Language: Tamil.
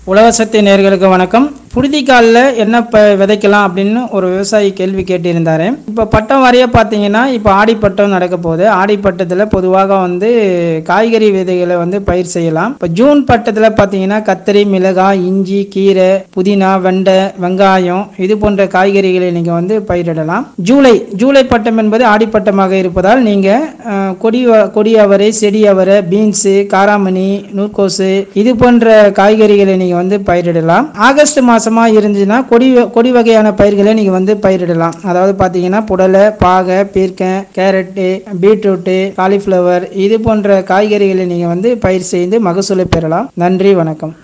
உலகசக்தி நேர்களுக்கு வணக்கம் புழுதிக்காலில் என்ன ப விதைக்கலாம் அப்படின்னு ஒரு விவசாயி கேள்வி கேட்டிருந்தாரு இப்போ பட்டம் வரைய பார்த்தீங்கன்னா இப்போ ஆடிப்பட்டம் நடக்க போகுது ஆடிப்பட்டத்தில் பொதுவாக வந்து காய்கறி விதைகளை வந்து பயிர் செய்யலாம் இப்போ ஜூன் பட்டத்தில் பார்த்தீங்கன்னா கத்திரி மிளகாய் இஞ்சி கீரை புதினா வெண்டை வெங்காயம் இது போன்ற காய்கறிகளை நீங்கள் வந்து பயிரிடலாம் ஜூலை ஜூலை பட்டம் என்பது ஆடிப்பட்டமாக இருப்பதால் நீங்கள் அஹ், கொடி வ- கொடி அவரை செடி அவரை பீன்ஸு காராமணி நூற்கோசு இது போன்ற காய்கறிகளை நீங்கள் வந்து பயிரிடலாம் ஆகஸ்ட் மாசமா இருந்துச்சுன்னா கொடி வ- கொடி வகையான பயிர்களை நீங்கள் வந்து பயிரிடலாம் அதாவது பார்த்தீங்கன்னா புடலை பாகை பீர்க்கன் கேரட்டு பீட்ரூட்டு காலிஃப்ளவர் இது போன்ற காய்கறிகளை நீங்கள் வந்து பயிர் செய்து மகசூலை பெறலாம் நன்றி வணக்கம்